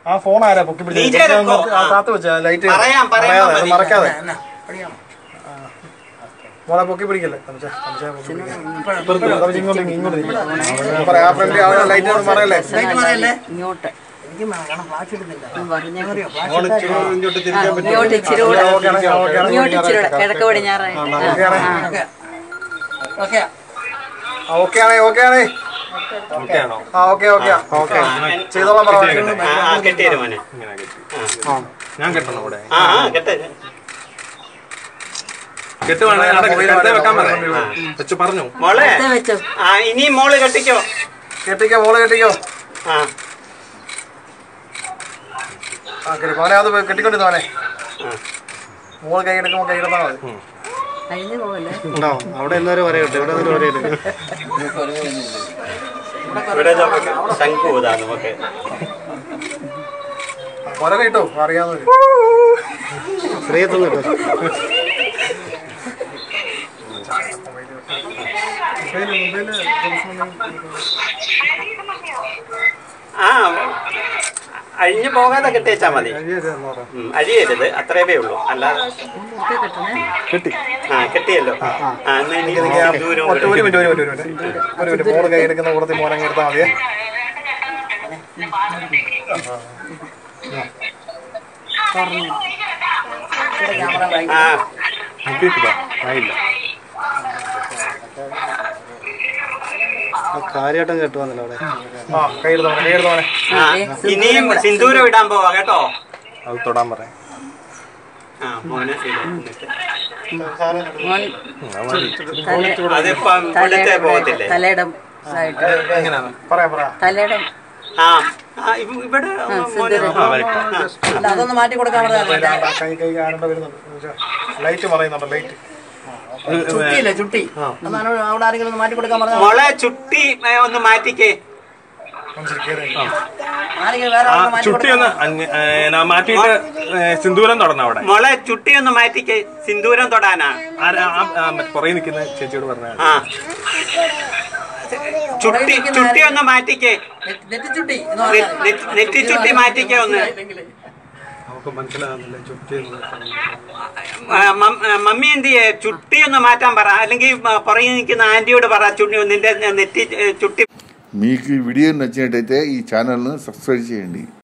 ആ ഫോൺ ആരാ പൊക്കി നീ പിടിച്ചത് ചേരക്കോ? ആ താത്ത് വെച്ച ലൈറ്റ് പറയാം, പറയാം പറയാതെ, മതി. മറക്കാതെ എന്നാ, പഠിക്കാം. മോളെ പൊക്കി പിടിക്കല്ലേ തമിച്ച തമിച്ച പൊക്കി പിടിക്കല്ലേ. തമിച്ച ഇങ്ങോട്ട് ഇങ്ങ് ഇങ്ങോട്ട് ഇരിക്ക്. പറയാം, ആ ഫ്രണ്ട് ആ ലൈറ്റ് ഒന്നും മറയല്ലേ ലൈറ്റ് മാറിയല്ലേ ഇങ്ങോട്ട് എനിക്ക് മറക്കണം ഫ്ലാഷ് ഇടുന്നില്ല പറഞ്ഞ അറിയോ ഫ്ലാഷ് മോള് ഇച്ചിരി കൂടെ ഇങ്ങോട്ട് തിരിക്കാൻ പറ്റുമോ? ഇങ്ങോട്ട് ഇച്ചിരി കൂടെ ഓക്കെ ആണ് ഓക്കെ ആണ് ഇങ്ങോട്ട് ഇച്ചിരി കൂടെ കിഴക്ക് പടിഞ്ഞാറായി ഓക്കെ ആ ഓക്കെ ആണേ ഓക്കെ ആണേ ഓക്കേ ആണോ? ആ ഓക്കെ ഓക്കെ ഓക്കെ ചെയ്തോളാം പറ ആ, ആ, കെട്ടിയേര് മോനെ. ഇങ്ങനെ കെട്ടി. ഞാൻ കെട്ടണം ഇവിടെ ആ, ആ, കെട്ട്. കെട്ടുവാണ് വെക്കാൻ പറയാം വെച്ച് പറഞ്ഞു മോളെ ഇത് വെച്ചോ ആ ഇനി മോള് കെട്ടിക്കോ കെട്ടിക്കോ മോളെ കെട്ടിക്കോ ആ ആ കെട്ടി മോനെ അത് കെട്ടിക്കൊണ്ടിരുന്നോനെ ആ. മോള് കൈ എടുക്കുമ്പോ കൈ എടുത്താൽ മതി കഴിഞ്ഞു പോകല്ലേ ഉണ്ടാവും അവിടെ എല്ലാവരും പറയട്ടെ ഇവിടെ എല്ലാവരും പറയട്ടെ ഇവിടെ നമുക്ക് ശംഖു ഇതാ നമുക്ക് കൊല കിട്ടോ അറിയാവുന്നവര് ശ്രീയത്തൊന്നും കേട്ടോ ആ അഴിഞ്ഞു പോകാതെ കെട്ടിയേച്ചാ മതി ഉം, അഴിയരുത് അത്രയേ ഉള്ളൂ അല്ലാതെ കെട്ടി ആ കെട്ടിയല്ലോ ആ എന്നാ ഇനി ദൂരം ഒറ്റ ഒരു മിനിറ്റ് ഒരു മിനിറ്റ് ഒരു മിനിറ്റ് ഒരു മിനിറ്റ് മോള് കൈ എടുക്കുന്ന കൂടത്തിൽ മോനെ അങ്ങ് എടുത്താൽ മതിയേ ആ കിട്ടിയിട്ടില്ല ആയില്ല ആ കാര്യമായിട്ടും കേട്ടു വന്നല്ലോ അവിടെ ആ കൈ എടുത്തോനെ കൈ എടുത്തോനെ ആ, ഇനിയും സിന്ദൂരം ഇടാൻ പോവാ കേട്ടോ അത് തൊടാൻ പറയാം ആ മോനെ ഇട് എന്നിട്ട്. മോൻ തല അതിപ്പം ഇവിടുത്തെ പോകത്തില്ലേ തലയിടം ആയിട്ട് എങ്ങനെയാണ് പറയാം പറയാം തലയിടം ആ ആ, ഇവ- ഇവിടെ മോനെ ആ വരട്ടെ അല്ല അതൊന്ന് മാറ്റി കൊടുക്കാൻ പറഞ്ഞാൽ ആ, കൈ കൈ ആരണ്ട വരുന്നുണ്ട് ലൈറ്റ് മറയുന്നുണ്ട് ലൈറ്റ് ചുട്ടിയില്ലേ ചുട്ടി എന്നാണ് അവിടെ ആരെങ്കിലും ഒന്ന് മാറ്റി കൊടുക്കാൻ പറഞ്ഞാൽ മോളെ ചുട്ടി ഏ, ഒന്ന് മാറ്റിക്കേ ആരെങ്കിലും വേറെ ആ ആളെ മാറ്റി ചുട്ടി ഒന്ന് അങ്ങ്, ഏ, നാ മാറ്റിയിട്ട് ഏ, സിന്ദൂരം തൊടണം അവിടെ മോളെ ചുട്ടി ഒന്ന് മാറ്റിക്കേ സിന്ദൂരം തൊടാനാ ആരാ- ആ, ആ, മറ്റേ പുറകെ നിൽക്കുന്ന ചേച്ചിയോട് പറഞ്ഞാൽ ആ ചുട്ടി ചുട്ടി ഒന്ന് മാറ്റിക്കേ നെറ്റ്- നെറ്റ് ചുട്ടി എന്ന് നെ- പറഞ്ഞാൽ നെറ്റ്- നെറ്റി ചുട്ടി മാറ്റിക്കേ ഒന്ന് നമുക്ക് മനസ്സിലാകുന്നില്ല ചുറ്റി ആ, മം- ആ, മമ്മി എന്ത് ചെയ്യേ ചുട്ടി ഒന്ന് മാറ്റാൻ പറ അല്ലെങ്കിൽ ആ, പുറകെ നിൽക്കുന്ന ആന്റിയോട് പറ ചുട്ടി നിന്റെ നെറ്റി ഏ, ചുട്ടി మీకు ఈ వీడియో నచ్చినట్టయితే ఈ ఛానల్ను సబ్స్క్రైబ్ చేయండి